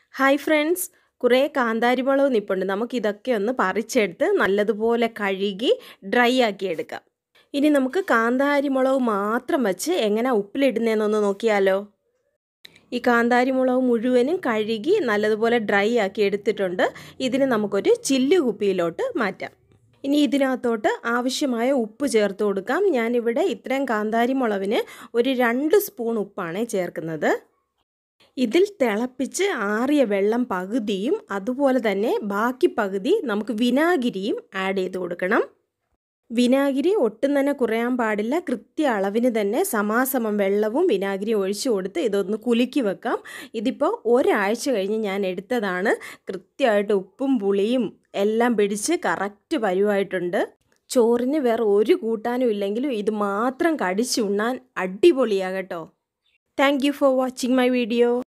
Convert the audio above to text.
hi friends കുറേ കാന്താരിമുളക് നിൽപ്പുണ്ട് നമുക്കിതൊക്കെ ഒന്ന് പറിച്ചെടുത്ത് നല്ലതുപോലെ കഴുകി ഡ്രൈ ആക്കി എടുക്കാം ഇനി നമുക്ക് കാന്താരിമുളക് മാത്രം വെച്ച് എങ്ങനെ ഉപ്പിലിടുന്നതെന്നൊന്ന് നോക്കിയാലോ ഈ കാന്താരിമുളക് മുഴുവനും കഴുകി നല്ലതുപോലെ ഡ്രൈ ആക്കി എടുത്തിട്ടുണ്ട് ഇതിന് നമുക്കൊരു ചില്ല് കുപ്പിയിലോട്ട് മാറ്റാം ഇനി ഇതിനകത്തോട്ട് ആവശ്യമായ ഉപ്പ് ചേർത്ത് കൊടുക്കാം ഞാനിവിടെ ഇത്രയും കാന്താരിമുളകിന് ഒരു രണ്ട് സ്പൂൺ ഉപ്പാണ് ചേർക്കുന്നത് ഇതിൽ തിളപ്പിച്ച് ആറിയ വെള്ളം പകുതിയും അതുപോലെ തന്നെ ബാക്കി പകുതി നമുക്ക് വിനാഗിരിയും ആഡ് ചെയ്ത് കൊടുക്കണം വിനാഗിരി ഒട്ടും തന്നെ കുറയാൻ പാടില്ല കൃത്യ അളവിന് തന്നെ സമാസമം വെള്ളവും വിനാഗിരി ഒഴിച്ചു കൊടുത്ത് ഇതൊന്ന് കുലുക്കി വെക്കാം ഇതിപ്പോൾ ഒരാഴ്ച കഴിഞ്ഞ് ഞാൻ എടുത്തതാണ് കൃത്യമായിട്ട് ഉപ്പും പുളിയും എല്ലാം പിടിച്ച് കറക്റ്റ് പരുവായിട്ടുണ്ട് ചോറിന് വേറെ ഒരു കൂട്ടാനും ഇല്ലെങ്കിലും ഇത് മാത്രം കടിച്ചുണ്ണാൻ അടിപൊളിയാകട്ടോ thank you for watching my video